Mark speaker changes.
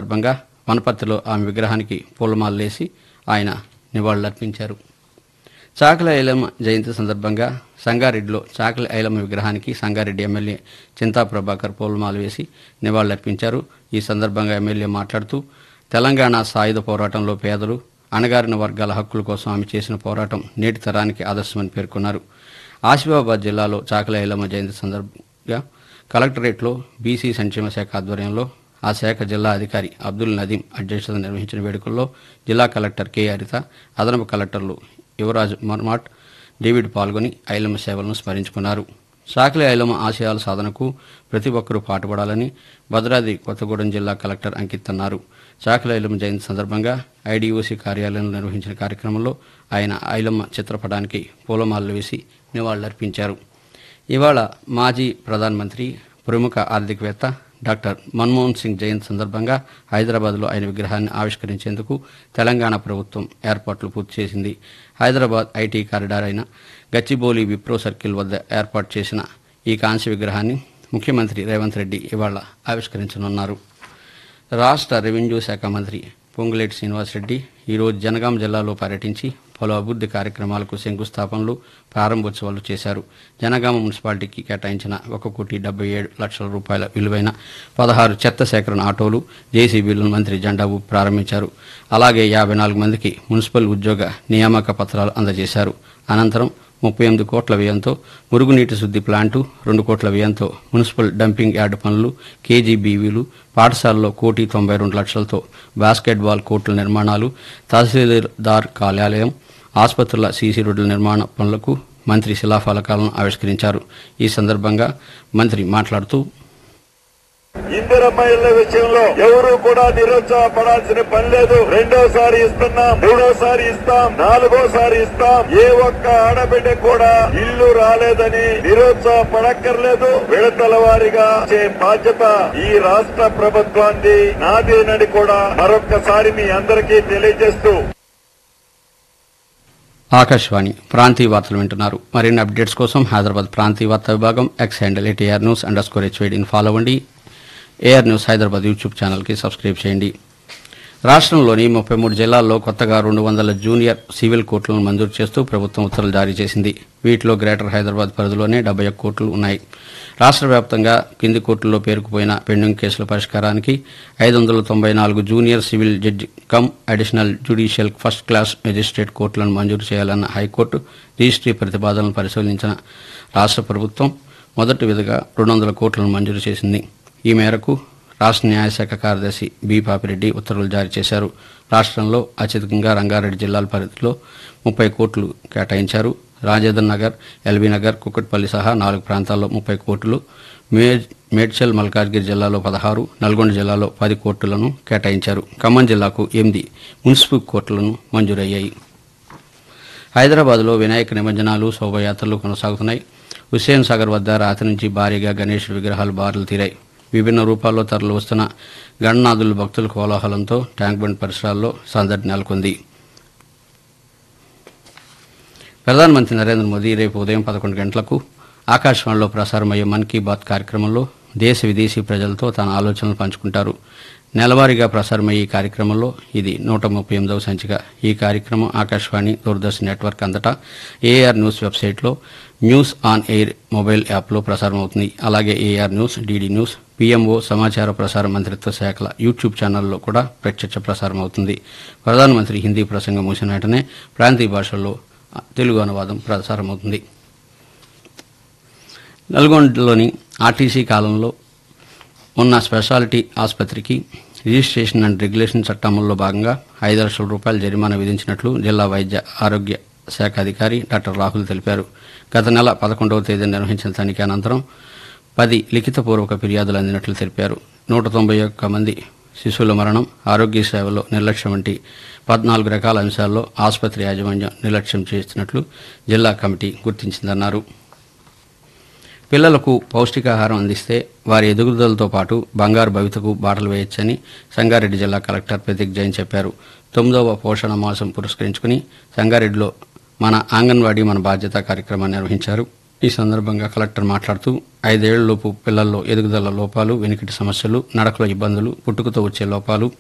Speaker 1: సందర్భంగా వనపర్తిలో ఆమె విగ్రహానికి పూలమాలలేసి ఆయన నివాళులర్పించారు చాకల ఐలమ్మ జయంతి సందర్భంగా సంగారెడ్డిలో చాకలి ఐలమ్మ విగ్రహానికి సంగారెడ్డి ఎమ్మెల్యే చింతా ప్రభాకర్ పూలమాల వేసి నివాళులర్పించారు ఈ సందర్భంగా ఎమ్మెల్యే మాట్లాడుతూ తెలంగాణ సాయుధ పోరాటంలో పేదలు అణగారిన వర్గాల హక్కుల కోసం ఆమె చేసిన పోరాటం నేటి తరానికి ఆదర్శమని పేర్కొన్నారు ఆసిఫాబాద్ జిల్లాలో చాకలి ఐలమ్మ జయంతి సందర్భంగా కలెక్టరేట్లో బీసీ సంక్షేమ శాఖ ఆధ్వర్యంలో ఆ శాఖ జిల్లా అధికారి అబ్దుల్ నదీం అధ్యక్షతన నిర్వహించిన వేడుకల్లో జిల్లా కలెక్టర్ కె హరిత అదనపు కలెక్టర్లు యువరాజ్ మర్మాట్ డేవిడ్ పాల్గొని ఐలమ్మ సేవలను స్మరించుకున్నారు సాకలి ఐలమ్మ ఆశయాల సాధనకు ప్రతి ఒక్కరూ పాటుపడాలని భద్రాద్రి కొత్తగూడెం జిల్లా కలెక్టర్ అంకిత్ అన్నారు సాకలి ఐలమ్మ జయంతి సందర్భంగా ఐడీఓసీ కార్యాలయంలో నిర్వహించిన కార్యక్రమంలో ఆయన ఐలమ్మ చిత్రపటానికి పూలమాలలు వేసి నివాళులర్పించారు ఇవాళ మాజీ ప్రధానమంత్రి ప్రముఖ ఆర్థికవేత్త డాక్టర్ మన్మోహన్ సింగ్ జయంతి సందర్భంగా హైదరాబాద్లో ఆయన విగ్రహాన్ని ఆవిష్కరించేందుకు తెలంగాణ ప్రభుత్వం ఏర్పాట్లు పూర్తి చేసింది హైదరాబాద్ ఐటీ కారిడార్ అయిన గచ్చిబౌలి విప్రో సర్కిల్ వద్ద ఏర్పాటు చేసిన ఈ కాంస్య విగ్రహాన్ని ముఖ్యమంత్రి రేవంత్ రెడ్డి ఇవాళ ఆవిష్కరించనున్నారు రాష్ట్ర రెవెన్యూ శాఖ మంత్రి పొంగులేటి శ్రీనివాసరెడ్డి ఈరోజు జనగాం జిల్లాలో పర్యటించి పలు అభివృద్ధి కార్యక్రమాలకు శంకుస్థాపనలు ప్రారంభోత్సవాలు చేశారు జనగామ మున్సిపాలిటీకి కేటాయించిన ఒక కోటి డెబ్బై ఏడు లక్షల రూపాయల విలువైన పదహారు చెత్త సేకరణ ఆటోలు జేసీబీలను మంత్రి జెండా ఊపి ప్రారంభించారు అలాగే యాభై నాలుగు మందికి మున్సిపల్ ఉద్యోగ నియామక పత్రాలు అందజేశారు అనంతరం ముప్పై ఎనిమిది కోట్ల వ్యయంతో మురుగునీటి శుద్ధి ప్లాంటు రెండు కోట్ల వ్యయంతో మున్సిపల్ డంపింగ్ యార్డు పనులు కేజీబీవీలు పాఠశాలలో కోటి తొంభై రెండు లక్షలతో బాస్కెట్బాల్ కోర్టుల నిర్మాణాలు తహసీల్దార్ కార్యాలయం ఆసుపత్రుల సీసీ రోడ్ల నిర్మాణ పనులకు మంత్రి శిలాఫలకాలను ఆవిష్కరించారు ఈ సందర్భంగా మంత్రి మాట్లాడుతూ
Speaker 2: ఇందిరమ్మ ఇళ్ల విషయంలో ఎవరు కూడా నిరుత్సాహపడాల్సిన పని లేదు రెండోసారి ఇస్తున్నాం మూడోసారి ఇస్తాం నాలుగోసారి ఇస్తాం ఏ ఒక్క ఆడబిడ్డ కూడా ఇల్లు రాలేదని నిరుత్సాహపడక్కర్లేదు విడతల వారిగా ఇచ్చే బాధ్యత ఈ రాష్ట్ర ప్రభుత్వాన్ని నాదేనని కూడా మరొక్కసారి మీ అందరికీ తెలియజేస్తూ
Speaker 1: ఆకాశవాణి ప్రాంతీయ వార్తలు వింటున్నారు మరిన్ని అప్డేట్స్ కోసం హైదరాబాద్ ప్రాంతీయ వార్తా విభాగం X handle AIR news underscore హెచ్వేడిని ఫాలో అవ్వండి ఏఆర్ న్యూస్ హైదరాబాద్ యూట్యూబ్ ఛానల్కి సబ్స్క్రైబ్ చేయండి రాష్ట్రంలోని ముప్పై మూడు జిల్లాల్లో కొత్తగా రెండు వందల జూనియర్ సివిల్ కోర్టులను మంజూరు చేస్తూ ప్రభుత్వం ఉత్తర్వులు జారీ చేసింది వీటిలో గ్రేటర్ హైదరాబాద్ పరిధిలోనే డెబ్బై ఒక్క కోర్టులు ఉన్నాయి రాష్ట్ర వ్యాప్తంగా కింది కోర్టుల్లో పేరుకుపోయిన పెండింగ్ కేసుల పరిష్కారానికి ఐదు వందల తొంభై నాలుగు junior civil judge cum additional judicial first class magistrate కోర్టులను మంజూరు చేయాలన్న హైకోర్టు రిజిస్ట్రీ ప్రతిపాదనలు పరిశీలించిన రాష్ట్ర ప్రభుత్వం మొదటి విధిగా రెండు వందల కోట్లను మంజూరు చేసింది ఈ మేరకు రాష్ట్ర న్యాయశాఖ కార్యదర్శి బి పాపిరెడ్డి ఉత్తర్వులు జారీ చేశారు రాష్ట్రంలో అత్యధికంగా రంగారెడ్డి జిల్లాల పరిధిలో ముప్పై కోట్లు కేటాయించారు రాజేంద్ర నగర్ ఎల్బీ నగర్ కుక్కట్పల్లి సహా నాలుగు ప్రాంతాల్లో ముప్పై కోట్లు మే- మేడ్చల్ మల్కాజ్గిరి జిల్లాలో పదహారు నల్గొండ జిల్లాలో పది కోట్లను కేటాయించారు ఖమ్మం జిల్లాకు ఎనిమిది మున్సిపల్ కోర్టులను మంజూరయ్యాయి హైదరాబాద్లో వినాయక నిమజ్జనాలు శోభయాత్రలు కొనసాగుతున్నాయి హుస్సేన్ సాగర్ వద్ద రాత్రి నుంచి భారీగా గణేశుడి విగ్రహాలు బారులు తీరాయి విభిన్న రూపాల్లో తరలి వస్తున్న గణనాథుల భక్తుల కోలాహలంతో ట్యాంక్ బండ్ పరిసరాల్లో సందడి నెలకొంది ప్రధానమంత్రి నరేంద్ర మోదీ రేపు ఉదయం పదకొండు గంటలకు ఆకాశవాణిలో ప్రసారమయ్యే మన్ కీ బాత్ కార్యక్రమంలో దేశ విదేశీ ప్రజలతో తన ఆలోచనలు పంచుకుంటారు నెలవారీగా ప్రసారమయ్యే ఈ కార్యక్రమంలో ఇది నూట ముప్పై ఎనిమిదవ సంచిక ఈ కార్యక్రమం ఆకాశవాణి దూరదర్శన్ నెట్వర్క్ అంతటా ఏఆర్ న్యూస్ వెబ్సైట్లో న్యూస్ ఆన్ ఎయిర్ మొబైల్ యాప్లో ప్రసారం అవుతుంది అలాగే A R news D D news PMO సమాచార ప్రసార మంత్రిత్వ శాఖల యూట్యూబ్ ఛానల్లో కూడా ప్రత్యక్ష ప్రసారం అవుతుంది ప్రధానమంత్రి హిందీ ప్రసంగం ముగిసిన వెంటనే ప్రాంతీయ భాషల్లో తెలుగు అనువాదం ప్రసారమవుతుంది నల్గొండలోని ఆర్టీసీ కాలంలో ఉన్న స్పెషాలిటీ ఆసుపత్రికి రిజిస్ట్రేషన్ అండ్ రెగ్యులేషన్ చట్టంలో భాగంగా ఐదు లక్షల రూపాయల జరిమానా విధించినట్లు జిల్లా వైద్య ఆరోగ్య శాఖ అధికారి డాక్టర్ రాహుల్ తెలిపారు గత నెల పదకొండవ తేదీన నిర్వహించిన తనిఖీ అనంతరం పది లిఖితపూర్వక ఫిర్యాదులు అందినట్లు తెలిపారు నూట తొంభై ఒక్క మంది శిశువుల మరణం ఆరోగ్య సేవలో నిర్లక్ష్యం వంటి పద్నాలుగు రకాల అంశాల్లో ఆసుపత్రి యాజమాన్యం నిర్లక్ష్యం చేస్తున్నట్లు జిల్లా కమిటీ గుర్తించిందన్నారు పిల్లలకు పౌష్టికాహారం అందిస్తే వారి ఎదుగుదలతో పాటు బంగారు భవితకు బాటలు వేయొచ్చని సంగారెడ్డి జిల్లా కలెక్టర్ ప్రతీక్ జైన్ చెప్పారు తొమ్మిదవ పోషణ మాసం పురస్కరించుకుని సంగారెడ్డిలో మన ఆంగన్వాడీ మన బాధ్యత కార్యక్రమాన్ని నిర్వహించారు ఈ సందర్భంగా కలెక్టర్ మాట్లాడుతూ ఐదేళ్లలోపు పిల్లల్లో ఎదుగుదల లోపాలు వెనుకటి సమస్యలు నడకలో ఇబ్బందులు పుట్టుకతో వచ్చే లోపాలు